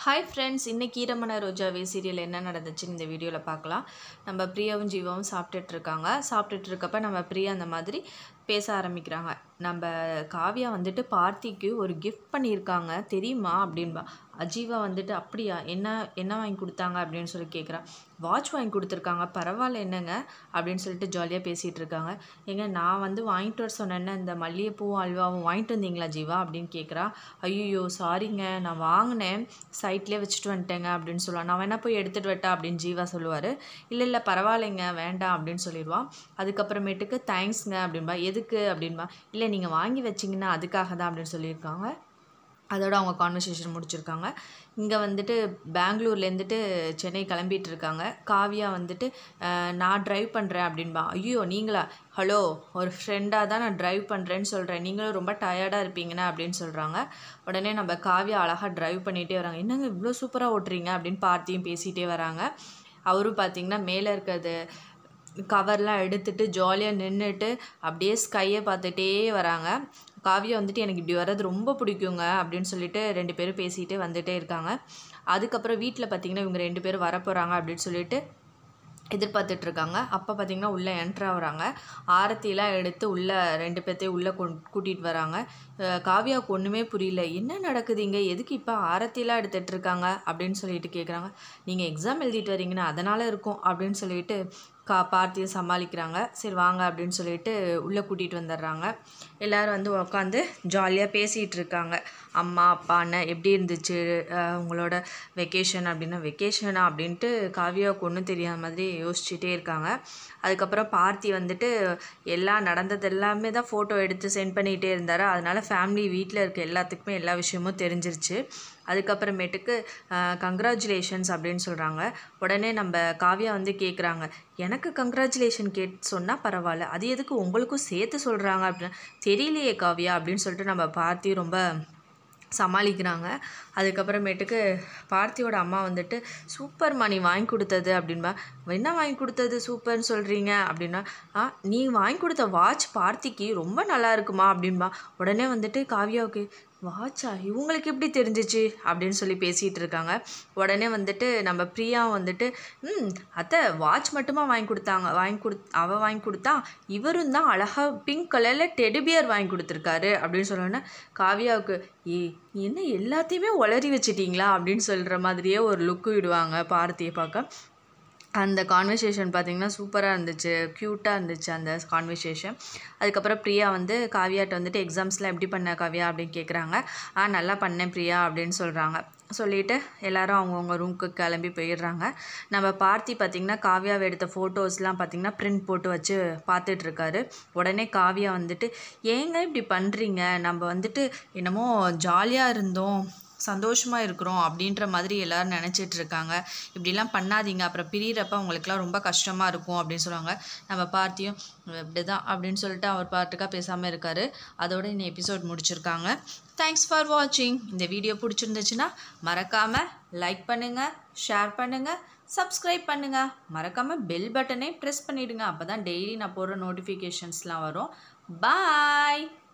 hi friends இன்னைக்கு ஈரமன Rojave serial என்ன நடந்துச்சுன்னு இந்த வீடியோவில் பார்க்கலாம் நம்ம பிரியாவும் ஜீவாவும் சாப்பிட்டுட்டு இருக்காங்க சாப்பிட்டுட்டு இருக்கப்ப நம்ம பிரியா அந்த மாதிரி பேச ஆரம்பிக்கிறாங்க நம்ம காவியா வந்துட்டு பார்த்திக்கு ஒரு கிஃப்ட் பண்ணியிருக்காங்க தெரியுமா அப்படின்பா அஜீவா வந்துட்டு அப்படியா என்ன என்ன வாங்கி கொடுத்தாங்க அப்படின்னு சொல்லி கேட்குறா வாட்ச் வாங்கி கொடுத்துருக்காங்க பரவாயில்ல என்னங்க அப்படின்னு சொல்லிட்டு ஜாலியாக பேசிகிட்டு இருக்காங்க ஏங்க நான் வந்து வாங்கிட்டு வர சொன்னேன்னா இந்த மல்லிகைப்பூவும் அல்வாவும் வாங்கிட்டு வந்தீங்களா ஜீவா அப்படின்னு கேட்குறா ஐயோ சாரிங்க நான் வாங்கினேன் சைட்லேயே வச்சுட்டு வந்துட்டேங்க அப்படின்னு சொல்லுவான் நான் வேணா போய் எடுத்துகிட்டு வரட்டா அப்படின்னு ஜீவா சொல்லுவார் இல்லை இல்லை பரவாயில்லைங்க வேண்டாம் அப்படின்னு சொல்லிடுவான் அதுக்கப்புறமேட்டுக்கு தேங்க்ஸ்ங்க அப்படின்பா எதுக்கு அப்படின்பா இல்லை நீங்கள் வாங்கி வச்சிங்கன்னா அதுக்காக தான் அப்படின்னு சொல்லியிருக்காங்க அதோட அவங்க கான்வர்சேஷன் முடிச்சிருக்காங்க இங்கே வந்துட்டு பெங்களூர்லேருந்துட்டு சென்னை கிளம்பிட்டு இருக்காங்க காவியா வந்துட்டு அஹ், நான் ட்ரைவ் பண்ணுறேன் அப்படின்பா ஐயோ நீங்களா ஹலோ ஒரு ஃப்ரெண்டாக தான் நான் ட்ரைவ் பண்ணுறேன்னு சொல்கிறேன் நீங்களும் ரொம்ப டயர்டாக இருப்பீங்கண்ணா அப்படின்னு சொல்கிறாங்க உடனே நம்ம காவியா அழகாக ட்ரைவ் பண்ணிகிட்டே வராங்க என்னங்க இவ்வளோ சூப்பராக ஓட்டுறீங்க அப்படின்னு பார்த்தியும் பேசிகிட்டே வராங்க அவரும் பார்த்தீங்கன்னா மேலே இருக்கிறது கவர்லாம் எடுத்துட்டு ஜாலியாக நின்றுட்டு அப்படியே ஸ்கையை பார்த்துட்டே வராங்க காவியா வந்துட்டு எனக்கு இப்படி வர்றது ரொம்ப பிடிக்குங்க அப்படின்னு சொல்லிட்டு ரெண்டு பேரும் பேசிட்டு வந்துட்டே இருக்காங்க அதுக்கப்புறம் வீட்டில் பார்த்தீங்கன்னா இவங்க ரெண்டு பேரும் வரப்போகிறாங்க அப்படின்னு சொல்லிட்டு எதிர்பார்த்துட்டு இருக்காங்க அப்போ பார்த்தீங்கன்னா உள்ளே என்ட்ரு ஆகுறாங்க ஆரத்திலாம் எடுத்து உள்ளே ரெண்டு பேர்த்தையும் உள்ளே கொண் கூட்டிகிட்டு வராங்க அஹ் காவியாவுக்கு ஒன்றுமே புரியல என்ன நடக்குது இங்கே எதுக்கு இப்போ ஆரத்திலாம் எடுத்துகிட்டு இருக்காங்க அப்படின்னு சொல்லிட்டு கேட்குறாங்க நீங்கள் எக்ஸாம் எழுதிட்டு வரீங்கன்னா அதனால் இருக்கும் அப்படின்னு சொல்லிட்டு கா பார்த்தியை சமாளிக்கிறாங்க சரி வாங்க அப்படின்னு சொல்லிட்டு உள்ளே கூட்டிகிட்டு வந்துடுறாங்க எல்லோரும் வந்து உட்காந்து ஜாலியாக பேசிகிட்டு இருக்காங்க அம்மா அப்பா அண்ணன் எப்படி இருந்துச்சு அஹ் உங்களோட வெக்கேஷன் அப்படின்னா வெக்கேஷனா அப்படின்ட்டு காவியாவுக்கு ஒன்றும் தெரியாத மாதிரி யோசிச்சுட்டே இருக்காங்க அதுக்கப்புறம் பார்த்தி வந்துட்டு எல்லாம் நடந்தது எல்லாமே தான் ஃபோட்டோ எடுத்து சென்ட் பண்ணிகிட்டே இருந்தார் அதனால் ஃபேமிலி வீட்டில் இருக்க எல்லாத்துக்குமே எல்லா விஷயமும் தெரிஞ்சிருச்சு அதுக்கப்புறமேட்டுக்கு கங்க்ராச்சுலேஷன்ஸ் அப்படின்னு சொல்கிறாங்க உடனே நம்ம காவியா வந்து கேட்குறாங்க எனக்கு கங்க்ராச்சுலேஷன் கேட் சொன்னால் பரவாயில்ல அது எதுக்கு உங்களுக்கும் சேர்த்து சொல்கிறாங்க அப்படின்னு தெரியலையே காவியா அப்படின்னு சொல்லிட்டு நம்ம பார்த்தி ரொம்ப சமாளிக்கிறாங்க அதுக்கப்புறமேட்டுக்கு பார்த்தியோட அம்மா வந்துட்டு சூப்பர்மா நீ வாங்கி கொடுத்தது அப்படின்பா என்ன வாங்கி கொடுத்தது சூப்பர்னு சொல்கிறீங்க அப்படின்னா ஆ நீ வாங்கி கொடுத்த வாட்ச் பார்த்திக்கு ரொம்ப நல்லா இருக்குமா அப்படின்பா உடனே வந்துட்டு காவியாவுக்கு வாட்சா இவங்களுக்கு எப்படி தெரிஞ்சிச்சு அப்படின்னு சொல்லி பேசிகிட்டு இருக்காங்க உடனே வந்துட்டு நம்ம பிரியா வந்துட்டு ம் அத்தை வாட்ச் மட்டுமா வாங்கி கொடுத்தாங்க வாங்கி கொடு அவள் வாங்கி கொடுத்தா இவரும் தான் அழகாக பிங்க் கலரில் டெடிபியர் வாங்கி கொடுத்துருக்காரு அப்படின்னு சொன்னோன்னே காவியாவுக்கு ஏ நீ என்ன எல்லாத்தையுமே உளறி வச்சிட்டீங்களா அப்படின்னு சொல்கிற மாதிரியே ஒரு லுக்கு விடுவாங்க பார்த்தியை பார்க்க அந்த கான்வர்சேஷன் பார்த்தீங்கன்னா சூப்பராக இருந்துச்சு க்யூட்டாக இருந்துச்சு அந்த கான்வர்சேஷன் அதுக்கப்புறம் பிரியா வந்து காவியாட்ட வந்துட்டு எக்ஸாம்ஸ்லாம் எப்படி பண்ண காவியா அப்படின்னு கேட்குறாங்க ஆ நல்லா பண்ணேன் பிரியா அப்படின்னு சொல்கிறாங்க சொல்லிவிட்டு எல்லாரும் அவங்கவுங்க ரூமுக்கு கிளம்பி போயிடுறாங்க நம்ம பார்த்தி பார்த்திங்கன்னா காவியாவை எடுத்த ஃபோட்டோஸ்லாம் பார்த்திங்கன்னா பிரிண்ட் போட்டு வச்சு பார்த்துட்ருக்காரு உடனே காவியா வந்துட்டு ஏங்க இப்படி பண்ணுறீங்க நம்ம வந்துட்டு என்னமோ ஜாலியாக இருந்தோம் சந்தோஷமாக இருக்கிறோம் அப்படின்ற மாதிரி எல்லோரும் நினச்சிட்டு இருக்காங்க இப்படிலாம் பண்ணாதீங்க அப்புறம் பிரியறப்ப உங்களுக்குலாம் ரொம்ப கஷ்டமாக இருக்கும் அப்படின்னு சொல்லுவாங்க நம்ம பார்த்தியும் இப்படி தான் அப்படின்னு சொல்லிட்டு அவர் பாட்டுக்காக பேசாமல் இருக்கார் அதோட இந்த எபிசோட் முடிச்சிருக்காங்க தேங்க்ஸ் ஃபார் வாட்சிங் இந்த வீடியோ பிடிச்சிருந்துச்சுன்னா மறக்காமல் லைக் பண்ணுங்கள் ஷேர் பண்ணுங்கள் சப்ஸ்கிரைப் பண்ணுங்கள் மறக்காமல் பெல் பட்டனை ப்ரெஸ் பண்ணிவிடுங்க அப்போ தான் டெய்லி நான் போடுற நோட்டிஃபிகேஷன்ஸ்லாம் வரும் பாய்